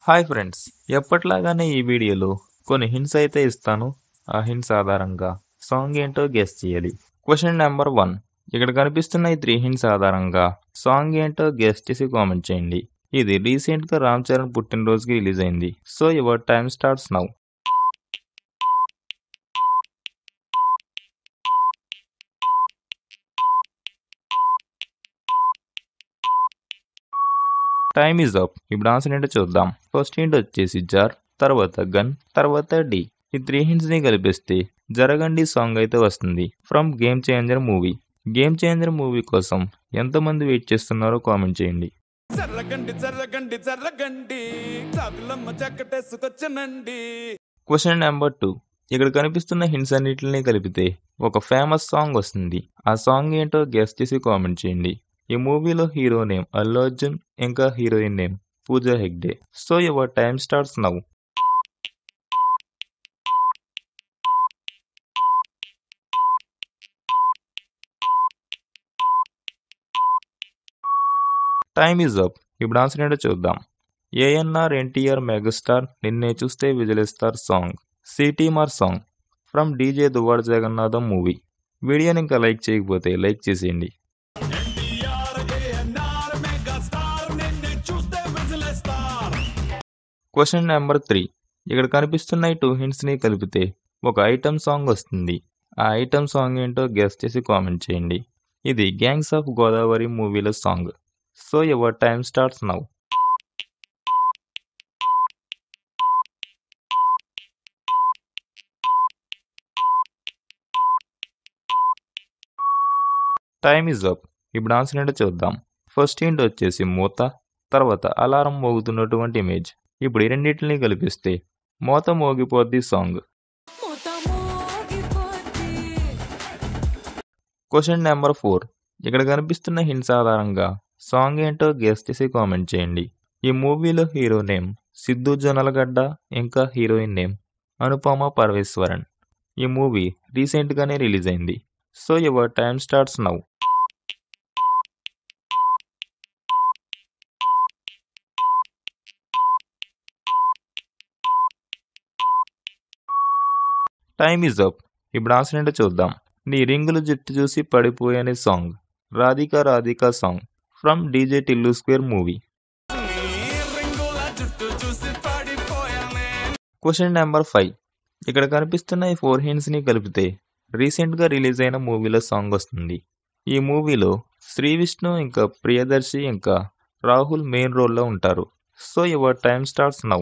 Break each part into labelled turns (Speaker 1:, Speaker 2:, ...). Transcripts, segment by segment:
Speaker 1: Hi friends ఎప్పట్లాగానే ఈ వీడియోలో కొన్ని హింట్స్ అయితే ఇస్తాను ఆ హింట్స్ ఆధారంగా సాంగ్ ఏంటో గెస్ చేయాలి క్వశ్చన్ నెంబర్ వన్ ఇక్కడ కనిపిస్తున్న ఈ త్రీ హింట్స్ ఆధారంగా సాంగ్ ఏంటో గెస్ చేసి కామెంట్ చేయండి ఇది రీసెంట్ గా రామ్ చరణ్ పుట్టినరోజుకి రిలీజ్ అయింది so your time starts now time is up ఇప్పుడు ఆన్సర్ ఏంటో చూద్దాం ఫస్ట్ హింట్ వచ్చేసి జార్ తర్వాత గన్ తర్వాత డి ఈ త్రీ హింట్స్ ని కలిపిస్తే జరగండి సాంగ్ అయితే వస్తుంది from game changer movie game changer movie కోసం ఎంతమంది వెయిట్ చేస్తున్నారో కామెంట్ చేయండి
Speaker 2: జర్రగండి జర్రగండి జర్రగండి కాకులమ్మ చక్కటేసుకొచ్చనండి
Speaker 1: క్వశ్చన్ నెంబర్ టూ ఇక్కడ కనిపిస్తున్న హింట్స్ అన్నిటిని కలిపితే ఒక ఫేమస్ సాంగ్ వస్తుంది ఆ సాంగ్ ఏంటో గెస్ చేసి కామెంట్ చేయండి ఈ మూవీలో హీరో నేమ్ అల్లు అర్జున్ ఇంకా heroine name Pooja Hegde so your time starts now time is up ఇప్పుడు ఆన్సర్ ఏంటో చూద్దాం ఏఎన్ఆర్ ఎన్టీఆర్ మెగాస్టార్ నిన్నే చూస్తే విజలిస్తార్ సాంగ్ సిటీమార్ song from DJ Duvvada Jagannadham movie వీడియోని ఇంకా లైక్ చేయకపోతే లైక్ చేసేయండి
Speaker 2: ఎన్టీఆర్ ఏఎన్ఆర్ మెగా స్టార్ నిన్ను చూస్తే విజిలేస్తారు
Speaker 1: క్వశ్చన్ నెంబర్ త్రీ ఇక్కడ కనిపిస్తున్న ఈ టూ హింట్స్ని కలిపితే ఒక ఐటమ్ సాంగ్ వస్తుంది ఆ ఐటమ్ సాంగ్ ఏంటో గెస్ చేసి కామెంట్ చేయండి ఇది గ్యాంగ్స్ ఆఫ్ గోదావరి మూవీలో song so your time starts now time is up ఇప్పుడు ఆన్సర్ ఏంటో చూద్దాం ఫస్ట్ హింట్ వచ్చేసి మూత తర్వాత అలారం మోగుతున్నటువంటి ఇమేజ్ ఇప్పుడు ఈ రెండింటిని కలిపిస్తే మోత మోగిపోద్ది సాంగ్ క్వశ్చన్ నెంబర్ ఫోర్ ఇక్కడ కనిపిస్తున్న హింట్స్ ఆధారంగా సాంగ్ ఏంటో గెస్ చేసి కామెంట్ చేయండి ఈ మూవీలో హీరో నేమ్ సిద్ధు జొన్నలగడ్డ ఇంకా హీరోయిన్ నేమ్ అనుపమ పరమేశ్వరన్ ఈ మూవీ రీసెంట్గానే రిలీజ్ అయింది so your time starts now time is up ఇప్పుడు ఆన్సర్ ఏంటో చూద్దాం నీ రింగులు జుట్టు చూసి పడిపోయనే song Radhika Radhika song from DJ Tillu square movie
Speaker 2: నీ రింగుల జుట్టు చూసి పడిపోయానే
Speaker 1: క్వశ్చన్ నెంబర్ ఫైవ్ ఇక్కడ కనిపిస్తున్న ఈ ఫోర్ హింట్స్ని కలిపితే రీసెంట్గా రిలీజ్ అయిన మూవీలో సాంగ్ వస్తుంది ఈ మూవీలో శ్రీ విష్ణు ఇంకా ప్రియదర్శి ఇంకా రాహుల్ మెయిన్ రోల్లో ఉంటారు so your time starts now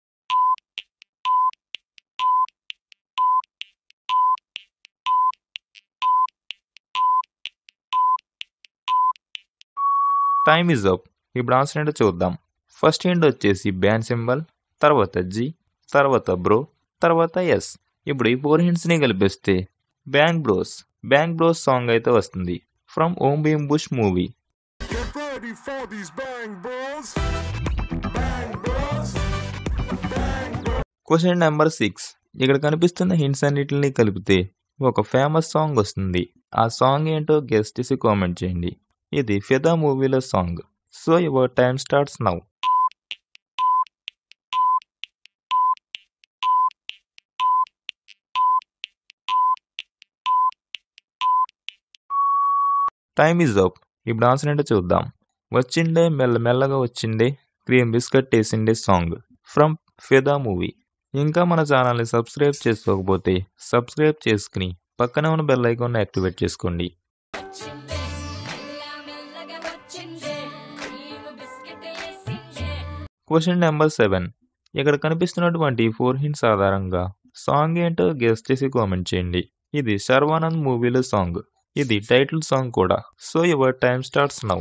Speaker 1: time is up ఇప్పుడు ఆన్సర్ ఏంటో చూద్దాం ఫస్ట్ హింట్ వచ్చేసి బ్యాన్ సింబల్ తర్వాత జీ తర్వాత బ్రో తర్వాత ఎస్ ఇప్పుడు ఈ ఫోర్ హింట్స్ని కలిపిస్తే bang bros bang bros song అయితే వస్తుంది from Om Bheem Bush movie
Speaker 3: Get ready for these bang bros. Bang bros. Bang bros.
Speaker 1: Question number six ఇక్కడ కనిపిస్తున్న హింట్స్ అన్నిటిని కలిపితే ఒక ఫేమస్ సాంగ్ వస్తుంది ఆ సాంగ్ ఏంటో గెస్ చేసి కామెంట్ చేయండి ఇది ఫిదా మూవీలో song so your time starts now time is up ఇప్పుడు ఆన్సర్ ఏంటో చూద్దాం వచ్చిండే మెల్ల మెల్లగా వచ్చిండే క్రీమ్ బిస్కెట్ వేసిండే సాంగ్ ఫ్రమ్ ఫిదా మూవీ ఇంకా మన ఛానల్ని సబ్స్క్రైబ్ చేసుకోకపోతే సబ్స్క్రైబ్ చేసుకుని పక్కనే ఉన్న బెల్ ఐకాన్ని యాక్టివేట్ చేసుకోండి
Speaker 4: వచ్చిందే మెల్ల మెల్లగా వచ్చిందే క్రీమ్ బిస్కెట్ వేసిందే
Speaker 1: క్వశ్చన్ నెంబర్ సెవెన్ ఇక్కడ కనిపిస్తున్నటువంటి ఫోర్ హింట్స్ ఆధారంగా సాంగ్ ఏంటో గెస్ చేసి కామెంట్ చేయండి ఇది శర్వానంద్ మూవీలో సాంగ్ ఇది టైటిల్ సాంగ్ కూడా so your time starts now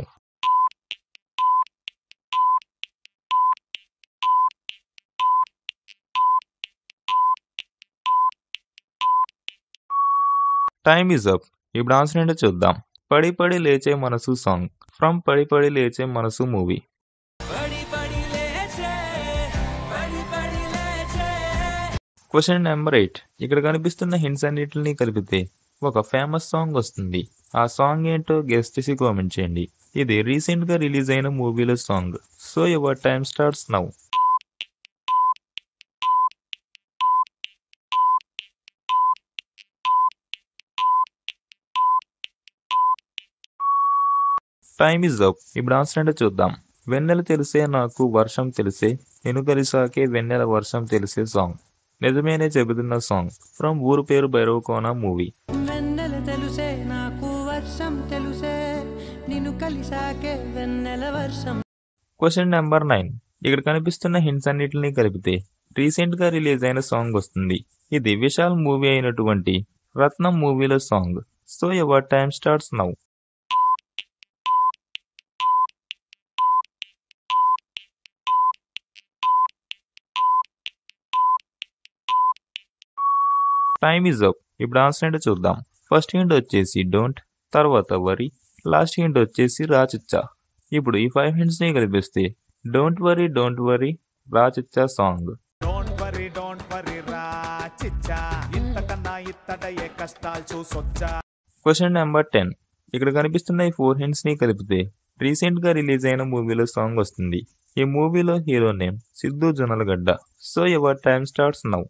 Speaker 1: time is up ఇప్పుడు ఆన్సర్ ఏంటో చూద్దాం పడి పడి లేచే మనసు సాంగ్ ఫ్రమ్ పడి పడి లేచే మనసు మూవీ
Speaker 2: పడి పడి లేచే పడి పడి లేచే
Speaker 1: క్వశ్చన్ నెంబర్ ఎయిట్ ఇక్కడ కనిపిస్తున్న హింట్స్ అన్నిటిని కలిపితే ఒక ఫేమస్ సాంగ్ వస్తుంది ఆ సాంగ్ ఏంటో గెస్ చేసి కామెంట్ చేయండి ఇది రీసెంట్ గా రిలీజ్ అయిన మూవీలో song so your time starts now time is up ఇప్పుడు ఆన్సర్ అంటే చూద్దాం వెన్నెల తెలిసే నాకు వర్షం తెలిసే నేను కలిసాకే వెన్నెల వర్షం తెలిసే సాంగ్ నిజమేనే చెబుతున్న సాంగ్ ఫ్రమ్ ఊరు పేరు భైరవకోన మూవీ
Speaker 5: వెన్నెల తెలుసే నాకు వర్షం తెలుసే నిన్ను కలిసాకే వెన్నెల వర్షం
Speaker 1: క్వశ్చన్ నెంబర్ నైన్ ఇక్కడ కనిపిస్తున్న హింట్స్ అన్నిటిని కలిపితే రీసెంట్ గా రిలీజ్ అయిన సాంగ్ వస్తుంది ఇది విశాల్ మూవీ అయినటువంటి రత్నం మూవీలో song so your time starts now time is up ఇప్పుడు ఆన్సర్ ఏంటో చూద్దాం ఫస్ట్ హింట్ వచ్చేసి డోంట్ తర్వాత వరి లాస్ట్ హింట్ వచ్చేసి రాచిచ్చా ఇప్పుడు ఈ ఫైవ్ హింట్స్ ని కలిపిస్తే డోంట్ వరీ డోంట్ వరీ రాచిచ్చా song
Speaker 2: don't worry don't worry రా చిచ్చా ఇంతకన్నా ఇత్తడయ్యే కష్టాలు చూసొచ్చా
Speaker 1: క్వశ్చన్ నెంబర్ టెన్ ఇక్కడ కనిపిస్తున్న ఈ ఫోర్ హింట్స్ ని కలిపితే రీసెంట్ గా రిలీజ్ అయిన మూవీలో సాంగ్ వస్తుంది ఈ మూవీలో hero name Siddhu Jonnalagadda so your time starts now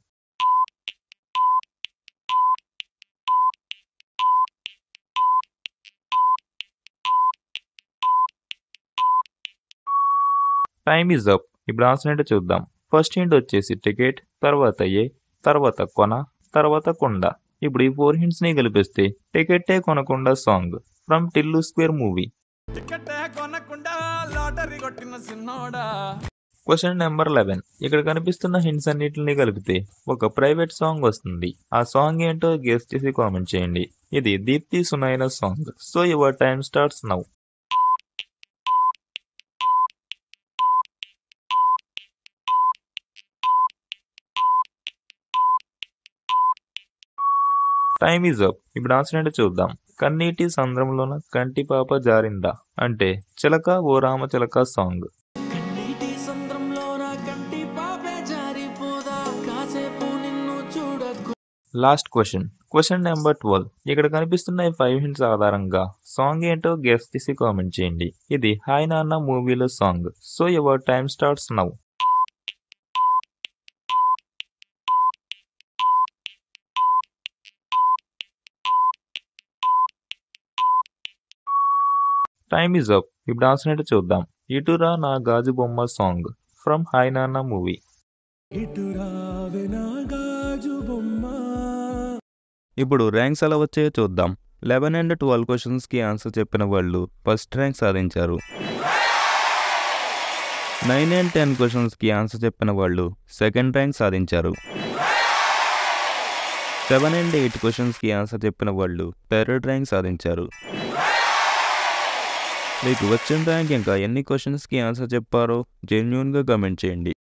Speaker 1: time is up ఇప్పుడు ఆన్సర్ ఏంటో చూద్దాం ఫస్ట్ హింట్ వచ్చేసి టికెట్ తర్వాత ఏ తర్వాత కొన తర్వాత కొండ ఇప్పుడు ఈ ఫోర్ హింట్స్ ని కలిపిస్తే టికెట్టే కొనకుండా song from Tillu square movie
Speaker 2: ticket కొనకుండా లాటరీ కొట్టిన సిన్నోడా
Speaker 1: క్వశ్చన్ నెంబర్ లెవెన్ ఇక్కడ కనిపిస్తున్న హింట్స్ అన్నిటిని కలిపితే ఒక ప్రైవేట్ సాంగ్ వస్తుంది ఆ సాంగ్ ఏంటో గెస్ట్ చేసి కామెంట్ చేయండి ఇది Deepthi Sunaina song so your time starts now time is up ఇప్పుడు ఆన్సర్ ఏంటో చూద్దాం కన్నీటి సంద్రంలోన కంటి పాప జారిందా అంటే చిలక ఓ రామ చిలక సాంగ్
Speaker 5: కన్నీటి సంద్రంలో నా కంటి పాపే జారిపోదా కాసేపు నిన్ను చూడకు
Speaker 1: last question question number twelve ఇక్కడ కనిపిస్తున్న ఈ ఫైవ్ హింట్స్ ఆధారంగా సాంగ్ ఏంటో గెస్ట్ చేసి కామెంట్ చేయండి ఇది హాయ్ నాన్న మూవీలో song so your time starts now time is up ఇప్పుడు ఆన్సర్ ఏంటో చూద్దాం ఇటురా నా గాజు బొమ్మ song from hi Nanna movie ఇప్పుడు ర్యాంక్స్ ఎలా వచ్చాయో చూద్దాం లెవెన్ అండ్ ట్వెల్వ్ క్వశ్చన్స్కి ఆన్సర్ చెప్పిన వాళ్ళు ఫస్ట్ ర్యాంక్ సాధించారు నైన్ అండ్ టెన్ క్వశ్చన్స్కి ఆన్సర్ చెప్పిన వాళ్ళు సెకండ్ ర్యాంక్ సాధించారు సెవెన్ అండ్ ఎయిట్ క్వశ్చన్స్కి ఆన్సర్ చెప్పిన వాళ్ళు థర్డ్ ర్యాంక్ సాధించారు మీకు వచ్చిన ర్యాంక్ ఇంకా ఎన్ని క్వశ్చన్స్కి ఆన్సర్ చెప్పారో జెన్యున్గా కమెంట్ చేయండి